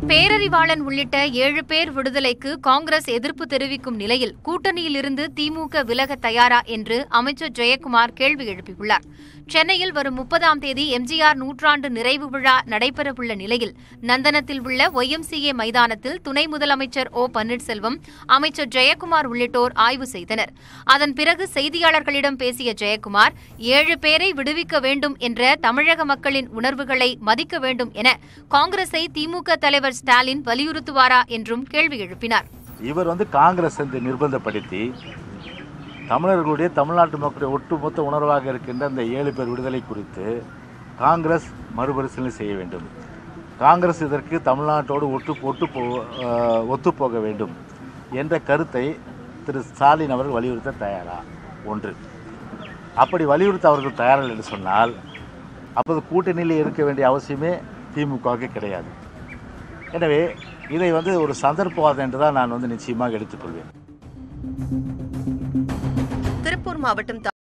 பேரறிவாளன் உள்ளிட்ட ஏழு பேர் விடுதலைக்கு காங்கிரஸ் எதிர்ப்பு தெரிவிக்கும் நிலையில் கூட்டணியிலிருந்து திமுக விலக தயாரா என்று அமைச்சர் ஜெயக்குமார் கேள்வி எழுப்பியுள்ளார் சென்னையில் வரும் முப்பதாம் தேதி எம்ஜிஆர் நூற்றாண்டு நிறைவு விழா நடைபெறவுள்ள நிலையில் நந்தனத்தில் உள்ள ஒய்எம்சிஏ மைதானத்தில் துணை முதலமைச்சர் ஓ பன்னீர்செல்வம் அமைச்சர் ஜெயக்குமார் உள்ளிட்டோர் ஆய்வு செய்தனர் அதன் பிறகு செய்தியாளர்களிடம் பேசிய ஜெயக்குமார் ஏழு பேரை விடுவிக்க வேண்டும் என்ற தமிழக மக்களின் உணர்வுகளை மதிக்க வேண்டும் என காங்கிரஸை திமுக தலைவர் ஸ்டாலின் வலியுறுத்துவாரா என்றும் கேள்வி எழுப்பினார் இவர் வந்து காங்கிரஸ் வந்து நிர்பந்தப்படுத்தி தமிழர்களுடைய தமிழ்நாட்டு மக்களுடைய ஒட்டுமொத்த உணர்வாக இருக்கின்ற அந்த ஏழு பேர் விடுதலை குறித்து காங்கிரஸ் மறுபரிசீலனை செய்ய வேண்டும் காங்கிரஸ் இதற்கு தமிழ்நாட்டோடு ஒட்டு ஒட்டு போ அஹ், ஒத்துப்போக வேண்டும் என்ற கருத்தை திரு ஸ்டாலின் அவர்கள் வலியுறுத்த தயாரா ஒன்று அப்படி வலியுறுத்த அவர்கள் தயாரில்லை என்று சொன்னால் அப்போது கூட்டணியில் இருக்க வேண்டிய அவசியமே திமுகவுக்கு கிடையாது எனவே இதை வந்து ஒரு சந்தர்ப்பவாதம் என்று தான் நான் வந்து நிச்சயமாக எடுத்துக்கொள்வேன் திருப்பூர் மாவட்டம்